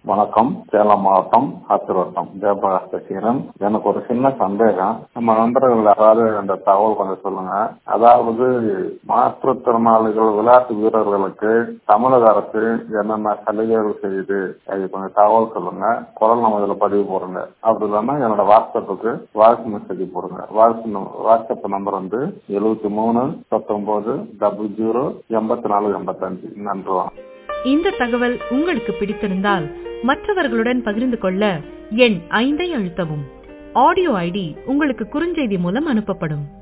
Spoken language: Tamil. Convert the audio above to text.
வணக்கம் சேலம் மாவட்டம் ஆத்திரோட்டம் ஜெயபிரகாஷ் பேசுகிறேன் எனக்கு ஒரு சின்ன சந்தேகம் நம்ம நண்பர்கள் யாராவது அந்த தகவல் கொஞ்சம் சொல்லுங்க அதாவது மாற்றுத்திறனாளிகள் விளையாட்டு வீரர்களுக்கு தமிழக அரசு என்னென்ன சலுகைகள் செய்யுது அது கொஞ்சம் தகவல் சொல்லுங்க குரல் நம்ம இதுல பதிவு போடுங்க அப்படி இல்லைன்னா என்னோட வாட்ஸ்அப்புக்கு வாய்ஸ் மெசேஜ் போடுங்க வாட்ஸ் வாட்ஸ்அப் நம்பர் வந்து எழுபத்தி மூணு பத்தொன்பது டபுள் ஜீரோ எண்பத்தி நாலு எண்பத்தஞ்சு நன்றி வணக்கம். இந்த தகவல் உங்களுக்கு பிடித்திருந்தால் மற்றவர்களுடன் பகிர்ந்து கொள்ள எண் ஐந்தை அழுத்தவும் ஆடியோ ஐடி உங்களுக்கு குறுஞ்செய்தி மூலம் அனுப்பப்படும்